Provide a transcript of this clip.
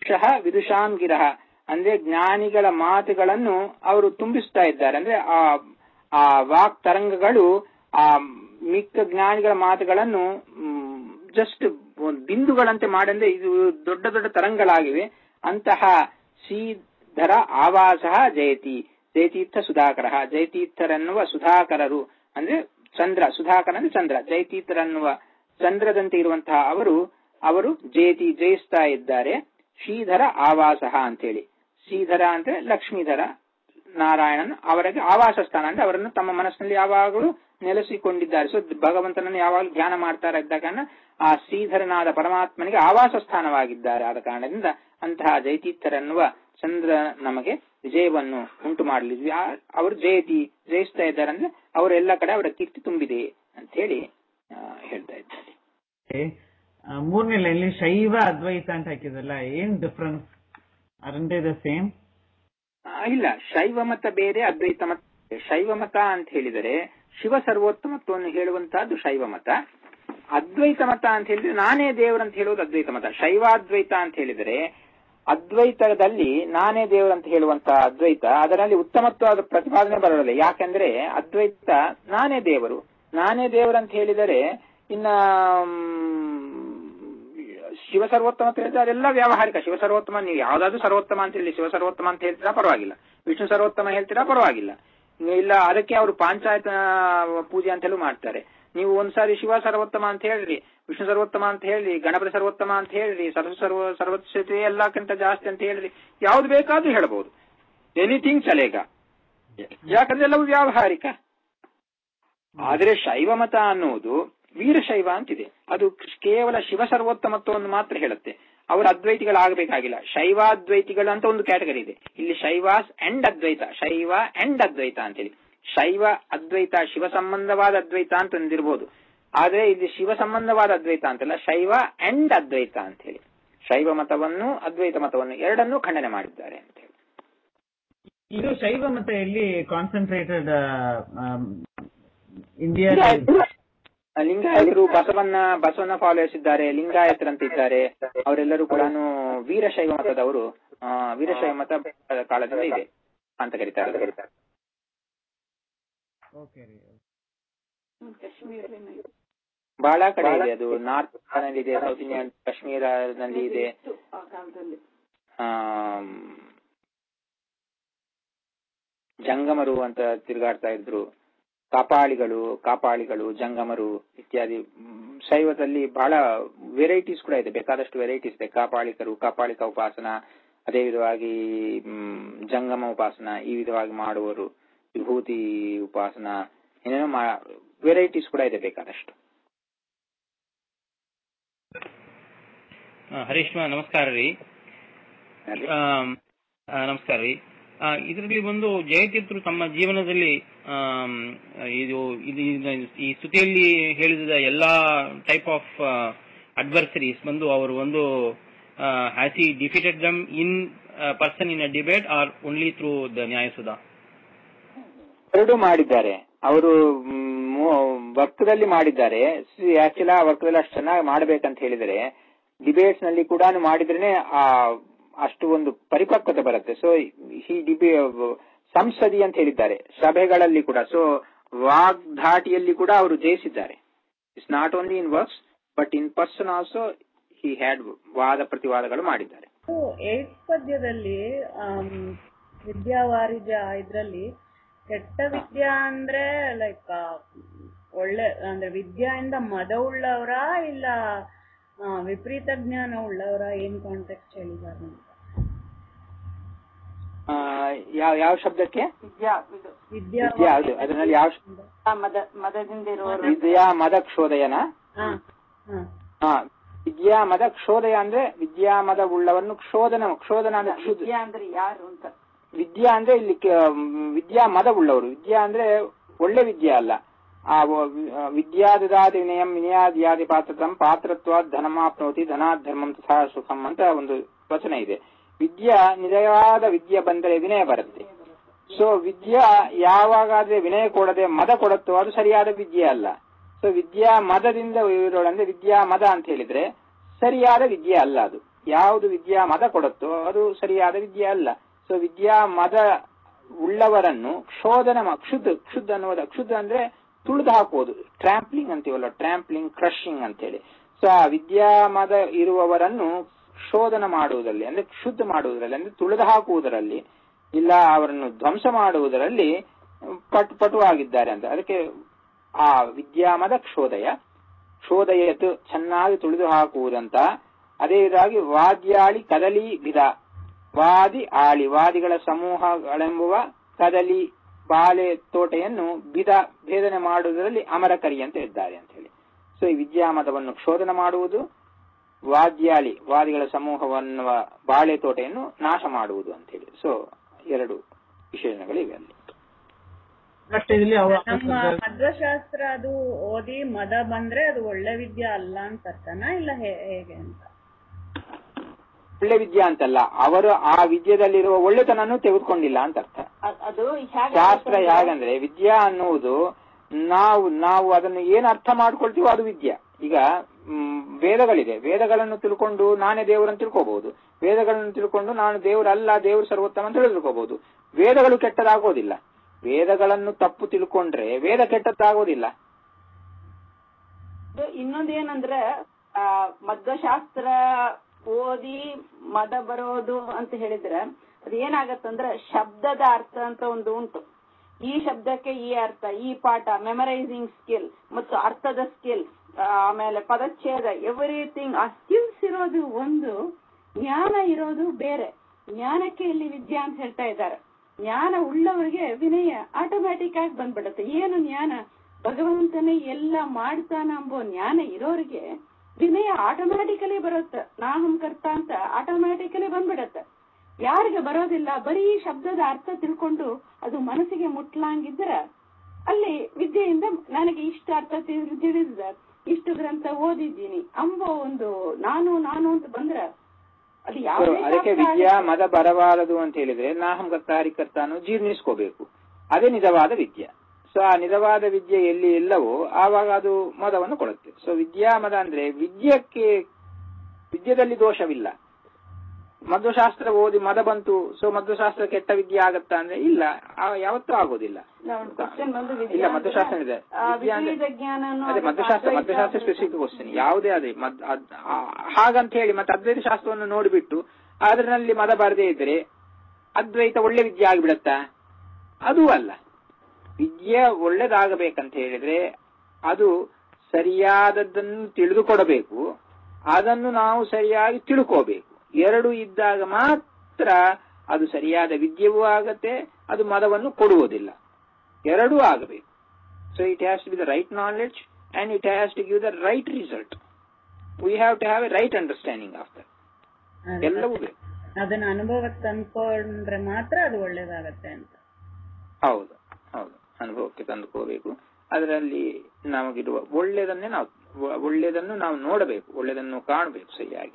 ಶಃ ವಿದುಷಾಂ ಗಿರಹ ಅಂದ್ರೆ ಜ್ಞಾನಿಗಳ ಮಾತುಗಳನ್ನು ಅವರು ತುಂಬಿಸ್ತಾ ಇದ್ದಾರೆ ಅಂದ್ರೆ ಆ ಆ ವಾಕ್ ತರಂಗಗಳು ಆ ಮಿಕ್ಕ ಜ್ಞಾನಿಗಳ ಮಾತುಗಳನ್ನು ಜಸ್ಟ್ ಬಿಂದುಗಳಂತೆ ಮಾಡಂದ್ರೆ ಇದು ದೊಡ್ಡ ದೊಡ್ಡ ತರಂಗಗಳಾಗಿವೆ ಅಂತಹ ಶ್ರೀಧರ ಆವಾಸ ಜಯತಿ ಜಯತೀರ್ಥ ಸುಧಾಕರ ಜಯತೀರ್ಥರನ್ನುವ ಸುಧಾಕರರು ಅಂದ್ರೆ ಚಂದ್ರ ಸುಧಾಕರ ಅಂದ್ರೆ ಚಂದ್ರ ಜಯತೀರ್ಥರನ್ನುವ ಚಂದ್ರದಂತೆ ಇರುವಂತಹ ಅವರು ಅವರು ಜಯತಿ ಜಯಿಸ್ತಾ ಇದ್ದಾರೆ ಶ್ರೀಧರ ಆವಾಸ ಅಂತೇಳಿ ಶ್ರೀಧರ ಅಂದ್ರೆ ಲಕ್ಷ್ಮೀಧರ ನಾರಾಯಣನ್ ಅವರಿಗೆ ಆವಾಸ ಸ್ಥಾನ ಅಂದ್ರೆ ಅವರನ್ನು ತಮ್ಮ ಮನಸ್ಸಿನಲ್ಲಿ ಯಾವಾಗಲೂ ನೆಲೆಸಿಕೊಂಡಿದ್ದಾರೆ ಸೊ ಭಗವಂತನನ್ನು ಯಾವಾಗಲೂ ಧ್ಯಾನ ಮಾಡ್ತಾ ಇದ್ದ ಕಾರಣ ಆ ಶ್ರೀಧರನಾದ ಪರಮಾತ್ಮನಿಗೆ ಆವಾಸ ಸ್ಥಾನವಾಗಿದ್ದಾರೆ ಆದ ಕಾರಣದಿಂದ ಅಂತಹ ಜಯತೀರ್ಥರನ್ನುವ ಚಂದ್ರ ನಮಗೆ ವಿಜಯವನ್ನು ಉಂಟು ಮಾಡಲಿದ್ವಿ ಅವರು ಜಯತಿ ಜಯಿಸ್ತಾ ಇದ್ದಾರೆ ಅಂದ್ರೆ ಅವರೆಲ್ಲ ಕಡೆ ಅವರ ಕೀರ್ತಿ ತುಂಬಿದೆ ಅಂತ ಹೇಳಿ ಹೇಳ್ತಾ ಇದ್ದಾರೆ ಮೂರನೇ ಲೈನ್ಲಿ ಶೈವ ಅದ್ವೈತ ಅಂತ ಹಾಕಿದಲ್ಲ ಏನ್ ಡಿಫ್ರೆನ್ಸ್ ಅರಂಟೇ ದ ಸೇಮ್ ಇಲ್ಲ ಶೈವ ಮತ ಬೇರೆ ಅದ್ವೈತ ಮತ ಶೈವ ಮತ ಅಂತ ಹೇಳಿದರೆ ಶಿವ ಸರ್ವೋತ್ತಮತ್ವವನ್ನು ಹೇಳುವಂತಹದ್ದು ಶೈವ ಮತ ಅದ್ವೈತ ಮತ ಅಂತ ಹೇಳಿದ್ರೆ ನಾನೇ ದೇವರಂತ ಹೇಳುವುದು ಅದ್ವೈತ ಮತ ಶೈವಾದ್ವೈತ ಅಂತ ಹೇಳಿದರೆ ಅದ್ವೈತದಲ್ಲಿ ನಾನೇ ದೇವರಂತ ಹೇಳುವಂತಹ ಅದ್ವೈತ ಅದರಲ್ಲಿ ಉತ್ತಮತ್ವದ ಪ್ರತಿಪಾದನೆ ಬರೋದಿಲ್ಲ ಯಾಕೆಂದ್ರೆ ಅದ್ವೈತ ನಾನೇ ದೇವರು ನಾನೇ ದೇವರಂತ ಹೇಳಿದರೆ ಇನ್ನ ಶಿವ ಸರ್ವೋತ್ತಮ ಅಂತ ಹೇಳಿದ್ರೆ ಅದೆಲ್ಲ ವ್ಯಾವಹಾರಿಕ ಶಿವ ಸರ್ವೋತ್ತಮ ನೀವು ಯಾವ್ದಾದ್ರು ಸರ್ವೋತ್ತಮ ಅಂತ ಹೇಳಿ ಶಿವ ಸರ್ವೋತ್ತಮ ಅಂತ ಹೇಳ್ತೀರಾ ಪರವಾಗಿಲ್ಲ ವಿಷ್ಣು ಸರ್ವೋತ್ತಮ ಹೇಳ್ತೀರಾ ಪರವಾಗಿಲ್ಲ ಇಲ್ಲ ಅದಕ್ಕೆ ಅವರು ಪಾಂಚಾಯತ ಪೂಜೆ ಅಂತೆಲ್ಲೂ ಮಾಡ್ತಾರೆ ನೀವು ಒಂದ್ಸಾರಿ ಶಿವ ಸರ್ವೋತ್ತಮ ಅಂತ ಹೇಳ್ರಿ ವಿಷ್ಣು ಸರ್ವೋತ್ತಮ ಅಂತ ಹೇಳ್ರಿ ಗಣಪತಿ ಸರ್ವೋತ್ತಮ ಅಂತ ಹೇಳ್ರಿ ಸರ್ವ ಸರ್ವ ಸರ್ವಶ್ರೇತಿ ಎಲ್ಲಕ್ಕಿಂತ ಜಾಸ್ತಿ ಅಂತ ಹೇಳ್ರಿ ಯಾವ್ದು ಬೇಕಾದ್ರೂ ಹೇಳ್ಬಹುದು ಎನಿಥಿಂಗ್ ಚಲೇಗ ಯಾಕಂದ್ರೆ ಎಲ್ಲವೂ ವ್ಯಾವಹಾರಿಕ ಆದರೆ ಶೈವ ಮತ ಅನ್ನುವುದು ವೀರಶೈವ ಅಂತಿದೆ ಅದು ಕೇವಲ ಶಿವ ಸರ್ವೋತ್ತಮತ್ವವನ್ನು ಮಾತ್ರ ಹೇಳುತ್ತೆ ಅವರು ಅದ್ವೈತಿಗಳಾಗಬೇಕಾಗಿಲ್ಲ ಶೈವಾದ್ವೈತಿಗಳು ಅಂತ ಒಂದು ಕ್ಯಾಟಗರಿ ಇದೆ ಇಲ್ಲಿ ಶೈವಾಸ್ ಅಂಡ್ ಅದ್ವೈತ ಶೈವ ಅಂಡ್ ಅದ್ವೈತ ಅಂತೇಳಿ ಶೈವ ಅದ್ವೈತ ಶಿವ ಸಂಬಂಧವಾದ ಅದ್ವೈತ ಅಂತ ಒಂದಿರ್ಬೋದು ಆದ್ರೆ ಇಲ್ಲಿ ಶಿವ ಸಂಬಂಧವಾದ ಅದ್ವೈತ ಅಂತಲ್ಲ ಶೈವ ಅಂಡ್ ಅದ್ವೈತ ಅಂತ ಹೇಳಿ ಶೈವ ಮತವನ್ನು ಅದ್ವೈತ ಮತವನ್ನು ಎರಡನ್ನೂ ಖಂಡನೆ ಮಾಡಿದ್ದಾರೆ ಅಂತ ಹೇಳಿ ಇದು ಶೈವ ಮತ ಎಲ್ಲಿ ಕಾನ್ಸಂಟ್ರೇಟೆಡ್ ಇಂಡಿಯಾ ಲಿಂಗಾಯತರು ಬಸವನ್ನ ಬಸವನ್ನ ಫಾಲೋಯರ್ಸ್ ಇದ್ದಾರೆ ಲಿಂಗಾಯತರಂತ ಇದ್ದಾರೆ ಅವರೆಲ್ಲರೂ ಕೂಡ ವೀರಶೈವ ಮತದವರು ವೀರಶೈವ ಮತ ಕಾಲದಿಂದ ಇದೆ ಅಂತ ಕರೀತಾರೆ ಬಹಳ ಕಡೆ ಇದೆ ಅದು ನಾರ್ತ್ ನಲ್ಲಿ ಇದೆ ಸೌತ್ ಇಂಡಿಯನ್ ಕಾಶ್ಮೀರನಲ್ಲಿ ಇದೆ ಜಂಗಮರು ಅಂತ ತಿರುಗಾಡ್ತಾ ಇದ್ರು ಕಾಪಾಳಿಗಳು ಕಾಪಾಳಿಗಳು ಜಂಗಮರು ಇತ್ಯಾದಿ ಶೈವದಲ್ಲಿ ಬಹಳ ವೆರೈಟೀಸ್ ಕೂಡ ಇದೆ ಬೇಕಾದಷ್ಟು ವೆರೈಟೀಸ್ ಇದೆ ಕಾಪಾಳಿಕರು ಕಾಪಾಳಿಕ ಉಪಾಸನ ಅದೇ ವಿಧವಾಗಿ ಜಂಗಮ ಉಪಾಸನ ಈ ವಿಧವಾಗಿ ಮಾಡುವವರು ವಿಭೂತಿ ಉಪಾಸನ ಏನೇನೋ ವೆರೈಟೀಸ್ ಕೂಡ ಇದೆ ಬೇಕಾದಷ್ಟು ಹರೀಶ್ಮ ನಮಸ್ಕಾರ ರೀ ನಮಸ್ಕಾರ ರೀ ಇದರಲ್ಲಿ ಒಂದು ಜಯತೀರ್ಥರು ತಮ್ಮ ಜೀವನದಲ್ಲಿ ಇದು ಇದು ಈ ಸ್ತುತಿಯಲ್ಲಿ ಹೇಳಿದ ಎಲ್ಲಾ ಟೈಪ್ ಆಫ್ ಅಡ್ವರ್ಸರೀಸ್ ಬಂದು ಅವರು ಒಂದು ಹ್ಯಾಸ್ ಈ defeated them in person in a debate or only through the Nyayasudha ಎರಡು ಮಾಡಿದ್ದಾರೆ ಅವರು ವರ್ಕದಲ್ಲಿ ಮಾಡಿದ್ದಾರೆ ಆಕ್ಚುಲಿ ಆ ವರ್ಕದಲ್ಲಿ ಅಷ್ಟು ಚೆನ್ನಾಗಿ ಮಾಡ್ಬೇಕಂತ ಹೇಳಿದರೆ ಡಿಬೇಟ್ಸ್ ನಲ್ಲಿ ಕೂಡ ಮಾಡಿದ್ರೇನೆ ಆ ಅಷ್ಟು ಒಂದು ಪರಿಪಕ್ವತೆ ಬರುತ್ತೆ ಸೊ ಈ ಡಿಬೇ ಸಂಸದಿ ಅಂತ ಹೇಳಿದ್ದಾರೆ ಸಭೆಗಳಲ್ಲಿ ಕೂಡ ಸೊ ವಾಗ್ಧಾಟಿಯಲ್ಲಿ ಕೂಡ ಅವರು ಜಯಿಸಿದ್ದಾರೆ it's not only in works but in person also he had ವಾದ ಪ್ರತಿವಾದಗಳು ಮಾಡಿದ್ದಾರೆ ಏಟ್ ಪದ್ಯದಲ್ಲಿ ವಿದ್ಯಾವಾರಿಜ ಇದ್ರಲ್ಲಿ ಕೆಟ್ಟ ವಿದ್ಯಾ ಅಂದ್ರೆ ಲೈಕ್ ಒಳ್ಳೆ ಅಂದ್ರೆ ವಿದ್ಯಾಯಿಂದ ಮದ ಉಳ್ಳವರ ಇಲ್ಲ ವಿಪರೀತ ಜ್ಞಾನ ಉಳ್ಳವರ ಏನ್ ಕಾಂಟೆಕ್ಸ್ಟ್ ಹೇಳಿದ್ದಾರೆ ಅಂತ ಯಾವ ಯಾವ ಶಬ್ದಕ್ಕೆ ವಿದ್ಯಾ ವಿದ್ಯಾ ಅದು ಅದರಲ್ಲಿ ಯಾವ ಮದ ಮದದಿಂದ ಇರುವವರು ವಿದ್ಯಾ ಮದ ಕ್ಷೋದಯನ ಹಾ ಹಾ ಹಾ ವಿದ್ಯಾ ಮದ ಕ್ಷೋದಯ ಅಂದ್ರೆ ವಿದ್ಯಾ ಮದ ಉಳ್ಳವನ್ನು ಕ್ಷೋದನ ಕ್ಷೋದನ ಅಂದ್ರೆ ಕ್ಷುದ್- ವಿದ್ಯಾ ಅಂದ್ರೆ ಯಾರು ಅಂತ ವಿದ್ಯಾ ಅಂದ್ರೆ ಇಲ್ಲಿ ಕ- ವಿದ್ಯಾ ಮದ ಉಳ್ಳವರು ವಿದ್ಯಾ ಅಂದ್ರೆ ಒಳ್ಳೆ ವಿದ್ಯೆ ಅಲ್ಲ ಆ ವ- ವಿದ್ಯಾದಾದಿ ವಿನಯಂ ವಿನಯಾದಿಯಾದಿ ಪಾತ್ರತಂ ಪಾತ್ರತ್ವ ಧನಮಾಪ್ನೋತಿ ಧನಾತ್ ಧರ್ಮಂ ತಥಾ ಸುಖಂ ಅಂತ ಒಂದು ವಚನ ಇದೆ ವಿದ್ಯಾ ನಿಜವಾದ ವಿದ್ಯೆ ಬಂದರೆ ವಿನಯ ಬರುತ್ತೆ ಸೊ ವಿದ್ಯಾ ಯಾವಾಗಾದ್ರೆ ವಿನಯ ಕೊಡದೆ ಮದ ಕೊಡುತ್ತೋ ಅದು ಸರಿಯಾದ ವಿದ್ಯೆ ಅಲ್ಲ ಸೊ ವಿದ್ಯಾ ಮದದಿಂದ ಇರೋಳು ಅಂದ್ರೆ ವಿದ್ಯಾ ಮದ ಅಂತ ಹೇಳಿದ್ರೆ ಸರಿಯಾದ ವಿದ್ಯೆ ಅಲ್ಲ ಅದು ಯಾವುದು ವಿದ್ಯಾ ಮದ ಕೊಡುತ್ತೋ ಅದು ಸರಿಯಾದ ವಿದ್ಯೆ ಅಲ್ಲ ಸೊ ವಿದ್ಯಾ ಮದ ಉಳ್ಳವರನ್ನು ಕ್ಷೋಧನ ಮಾ- ಕ್ಷುದ್ ಕ್ಷುದ್ ಅನ್ನುವುದು ಕ್ಷುದ್ ಅಂದ್ರೆ ತುಳಿದು ಹಾಕುವುದು ಟ್ರಾಂಪ್ಲಿಂಗ್ ಅಂತೀವಲ್ಲ ಟ್ರಾಂಪ್ಲಿಂಗ್ ಕ್ರಶಿಂಗ್ ಅಂತೇಳಿ ಸೊ ಆ ವಿದ್ಯಾ ಮದ ಇರುವವರನ್ನು ಶೋಧನ ಮಾಡುವುದರಲ್ಲಿ ಅಂದ್ರೆ ಶುದ್ಧ ಮಾಡುವುದರಲ್ಲಿ ಅಂದ್ರೆ ತುಳಿದು ಹಾಕುವುದರಲ್ಲಿ ಇಲ್ಲ ಅವರನ್ನು ಧ್ವಂಸ ಮಾಡುವುದರಲ್ಲಿ ಪಟು ಪಟುವಾಗಿದ್ದಾರೆ ಅಂತ ಅದಕ್ಕೆ ಆ ವಿದ್ಯಾಮದ ಕ್ಷೋದಯ ಕ್ಷೋದಯತು ಚೆನ್ನಾಗಿ ತುಳಿದು ಹಾಕುವುದಂತ ಅದೇ ವಿಧವಾಗಿ ವಾದ್ಯಾಳಿ ಕದಲಿ ವಿಧ ವಾದಿ ಆಳಿ ವಾದಿಗಳ ಸಮೂಹಗಳೆಂಬುವ ಕದಲಿ ಬಾಲೆ ತೋಟೆಯನ್ನು ಬಿದ ಭೇದನೆ ಮಾಡುವುದರಲ್ಲಿ ಅಮರಕರಿ ಅಂತ ಇದ್ದಾರೆ ಅಂತ ಹೇಳಿ ಸೊ ಈ ವಿದ್ಯಾಮದವನ್ನು ಕ್ಷೋಧನ ಮಾಡುವುದು ವಾದ್ಯಾಳಿ ವಾದಿಗಳ ಸಮೂಹವನ್ನು ಬಾಳೆ ತೋಟೆಯನ್ನು ನಾಶ ಮಾಡುವುದು ಅಂತ ಹೇಳಿ ಸೊ ಎರಡು ವಿಶೇಷಣಗಳಿವೆ ಅಲ್ಲಿ ಬಟ್ ಇಲ್ಲಿ ಅವ ನಮ್ಮ ಮಧ್ವಶಾಸ್ತ್ರ ಅದು ಓದಿ ಮದ ಬಂದ್ರೆ ಅದು ಒಳ್ಳೆ ವಿದ್ಯೆ ಅಲ್ಲ ಅಂತ ಅರ್ಥನಾ ಇಲ್ಲ ಹೇ- ಹೇಗೆ ಅಂತ ಒಳ್ಳೆ ವಿದ್ಯೆ ಅಂತಲ್ಲ ಅವರು ಆ ವಿದ್ಯೆದಲ್ಲಿರುವ ಒಳ್ಳೆತನನ್ನು ತೆಗೆದುಕೊಂಡಿಲ್ಲ ಅಂತ ಅರ್ಥ ಅ- ಅದು ಹೇಗೆ ಶಾಸ್ತ್ರ ಹೇಗಂದ್ರೆ ವಿದ್ಯಾ ಅನ್ನುವುದು ನಾವು ನಾವು ಅದನ್ನು ಏನು ಅರ್ಥ ಮಾಡ್ಕೊಳ್ತೀವೋ ಅದು ವಿದ್ಯಾ ಈಗ ಮ್, ವೇದಗಳಿದೆ ವೇದಗಳನ್ನು ತಿಳ್ಕೊಂಡು ನಾನೇ ದೇವರನ್ನು ತಿಳ್ಕೋಬಹುದು ವೇದಗಳನ್ನು ತಿಳ್ಕೊಂಡು ನಾನು ದೇವರಲ್ಲ ದೇವರು ಸರ್ವೋತ್ತಮ ಅಂತ ಹೇಳಿ ತಿಳ್ಕೋಬಹುದು ವೇದಗಳು ಕೆಟ್ಟದಾಗೋದಿಲ್ಲ ವೇದಗಳನ್ನು ತಪ್ಪು ತಿಳ್ಕೊಂಡ್ರೆ ವೇದ ಕೆಟ್ಟದ್ದಾಗೋದಿಲ್ಲ ಇದು ಇನ್ನೊಂದೇನಂದ್ರೆ ಆ, ಮಧ್ವಶಾಸ್ತ್ರ ಓದಿ ಮದ ಬರೋದು ಅಂತ ಹೇಳಿದ್ರೆ ಅದು ಏನಾಗತ್ತಂದ್ರೆ ಶಬ್ದದ ಅರ್ಥ ಅಂತ ಒಂದು ಉಂಟು ಈ ಶಬ್ದಕ್ಕೆ ಈ ಅರ್ಥ ಈ ಪಾಠ ಮೆಮರೈಸಿಂಗ್ ಸ್ಕಿಲ್ ಮತ್ತು ಅರ್ಥದ ಸ್ಕಿಲ್ ಆಮೇಲೆ ಪದಚ್ಛೇದ ಎವ್ರಿಥಿಂಗ್ ಆ ಸ್ಕಿಲ್ಸ್ ಇರೋದು ಒಂದು ಜ್ಞಾನ ಇರೋದು ಬೇರೆ ಜ್ಞಾನಕ್ಕೆ ಇಲ್ಲಿ ವಿದ್ಯಾ ಅಂತ ಹೇಳ್ತಾ ಇದ್ದಾರೆ ಜ್ಞಾನ ಉಳ್ಳವರಿಗೆ ವಿನಯ ಆಟೋಮ್ಯಾಟಿಕ್ ಆಗಿ ಬಂದ್ಬಿಡುತ್ತೆ ಏನು ಜ್ಞಾನ ಭಗವಂತನೇ ಎಲ್ಲ ಮಾಡ್ತಾನ ಎಂಬೋ ಜ್ಞಾನ ಇರೋರಿಗೆ ವಿನಯ ಆಟೋಮ್ಯಾಟಿಕಲಿ ಬರುತ್ತೆ ನಾಹಂ ಕರ್ತ ಅಂತ ಆಟೋಮ್ಯಾಟಿಕಲಿ ಬಂದ್ಬಿಡತ್ತೆ ಯಾರಿಗೆ ಬರೋದಿಲ್ಲ ಬರೀ ಶಬ್ದದ ಅರ್ಥ ತಿಳ್ಕೊಂಡು ಅದು ಮನಸ್ಸಿಗೆ ಮುಟ್ಲಾಂಗಿದ್ರ ಅಲ್ಲಿ ವಿದ್ಯೆಯಿಂದ ನನಗೆ ಇಷ್ಟ ಅರ್ಥ ತಿಳ್- ತಿಳಿದಿದೆ ಇಷ್ಟು ಗ್ರಂಥ ಓದಿದ್ದೀನಿ ಅಂಬೋ ಒಂದು ನಾನು ನಾನು ಅಂತ ಬಂದ್ರ ಅದು So, ಯಾವುದೇ ಅದಕ್ಕೆ ಶಾಸ್ತ್ರ ವಿದ್ಯಾ ಆಗಲಿ. ಮದ ಬರಬಾರದು ಅಂತ ಹೇಳಿದ್ರೆ ನಾಹಂಕರ್ತ ಹರಿಕರ್ತಾನು ಜೀರ್ಣಿಸ್ಕೋಬೇಕು ಅದೇ ನಿಜವಾದ ವಿದ್ಯೆ ಸೊ ಆ ನಿಜವಾದ ವಿದ್ಯೆ ಎಲ್ಲಿ ಇಲ್ಲವೋ ಆವಾಗ ಅದು ಮದವನ್ನು ಕೊಡುತ್ತೆ ಸೊ ವಿದ್ಯಾ ಮದ ಅಂದ್ರೆ ವಿದ್ಯಕ್ಕೆ ವಿದ್ಯೆದಲ್ಲಿ ದೋಷವಿಲ್ಲ ಮಧ್ವಶಾಸ್ತ್ರ ಓದಿ ಮದ ಬಂತು ಸೊ ಮಧ್ವಶಾಸ್ತ್ರ ಕೆಟ್ಟ ವಿದ್ಯೆ ಆಗತ್ತಾ ಅಂದ್ರೆ ಇಲ್ಲ ಆ ಯಾವತ್ತೂ ಆಗೋದಿಲ್ಲ ಇಲ್ಲ, ಒಂದು question ಬಂದು ವಿದ್ಯಾ ಇಲ್ಲ ಅಂದ್ರೆ, ಮಧ್ವಶಾಸ್ತ್ರ ಇದೆ ಆ, ವಿದ್ಯಾ ಅಂದ್ರೆ- ವಿಪರೀತ ಜ್ಞಾನನೂ ಅದೇ ಅದು ಮಧ್ವಶಾಸ್ತ್ರ ಅದ್ವೈತ ಮಧ್ವಶಾಸ್ತ್ರ ಅಂದ್ರೆ- ಸ್ಪೆಸಿಫಿಕ್ ಕ್ವಶನ್ ಯಾವುದೇ ಅದೇ ಮದ್ ಅದ್- ಆ- ಹಾಗಂತ ಹೇಳಿ ಮತ್ತೆ ಅದ್ವೈತ ಶಾಸ್ತ್ರವನ್ನು ನೋಡಿಬಿಟ್ಟು ಅದರಲ್ಲಿ ಮದ ಬರದೇ ಇದ್ರೆ ಅದ್ವೈತ ಒಳ್ಳೆ ವಿದ್ಯೆ ಆಗಿಬಿಡತ್ತಾ ಅದೂ ಅಲ್ಲ ವಿದ್ಯೆ ಒಳ್ಳೇದಾಗಬೇಕಂತ ಹೇಳಿದ್ರೆ ಅದು ಸರಿಯಾದದ್ದನ್ನು ತಿಳಿದುಕೊಡಬೇಕು ಅದನ್ನು ನಾವು ಸರಿಯಾಗಿ ತಿಳ್ಕೋಬೇಕು ಎರಡು ಇದ್ದಾಗ ಮಾತ್ರ ಅದು ಸರಿಯಾದ ವಿದ್ಯೆಯೂ ಆಗತ್ತೆ ಅದು ಮದವನ್ನು ಕೊಡುವುದಿಲ್ಲ ಎರಡೂ ಆಗಬೇಕು so it has to be the right knowledge and it has to give the right result we have to have a right understanding of that ಎಲ್ಲವೂ ಬೇಕು ಅದನ್ನ ಅನುಭವಕ್ಕೆ ತಂದ್ಕೊಂಡ್ರೆ ಮಾತ್ರ ಅದು ಒಳ್ಳೇದಾಗತ್ತೆ ಅಂತ ಹೌದು ಹೌದು ಅನುಭವಕ್ಕೆ ತಂದುಕೋಬೇಕು ಅದರಲ್ಲಿ ನಮಗಿರುವ ಒಳ್ಳೆಯದನ್ನೇ ನಾವು ಒಳ್ಳೆಯದನ್ನು ನಾವು ನೋಡಬೇಕು ಒಳ್ಳೆಯದನ್ನು ಕಾಣಬೇಕು ಸರಿಯಾಗಿ